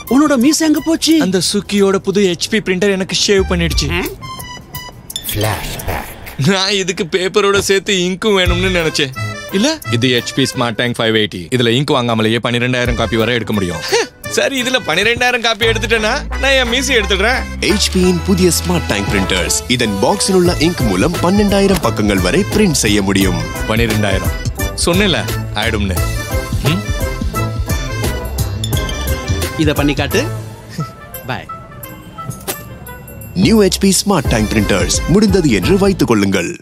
உன்னோட மீச எங்க போச்சு அந்த சுக்கியோட புது ஹெச்பி பிரிண்டர் எனக்கு ஷேவ் பண்ணிடுச்சு நான் இதுக்கு பேப்பரோட சேர்த்து இங்கும் வேணும்னு நினைச்சேன் இல்ல இது HP smart tank five eighty இதுல இங்க் வாங்காமலேயே பன்னிரெண்டாயிரம் காப்பி வரை எடுக்க முடியும் சரி இதுல பன்னிரெண்டாயிரம் காப்பி எடுத்துட்டேன்னா நான் என் மீசி எடுத்துடுறேன் ஹெச்பியின் புதிய ஸ்மார்ட் டேங்க் பிரிண்டர்ஸ் இதன் பாக்ஸில் உள்ள இங்க் மூலம் பன்னெண்டாயிரம் பக்கங்கள் வரை பிரிண்ட் செய்ய முடியும் பன்னிரெண்டாயிரம் சொன்னேன்ல ஆயிடும்னு ம்? இத பண்ணி காட்டு bye new HP smart tank printers முடிந்தது என்று வைத்துக் கொள்ளுங்கள்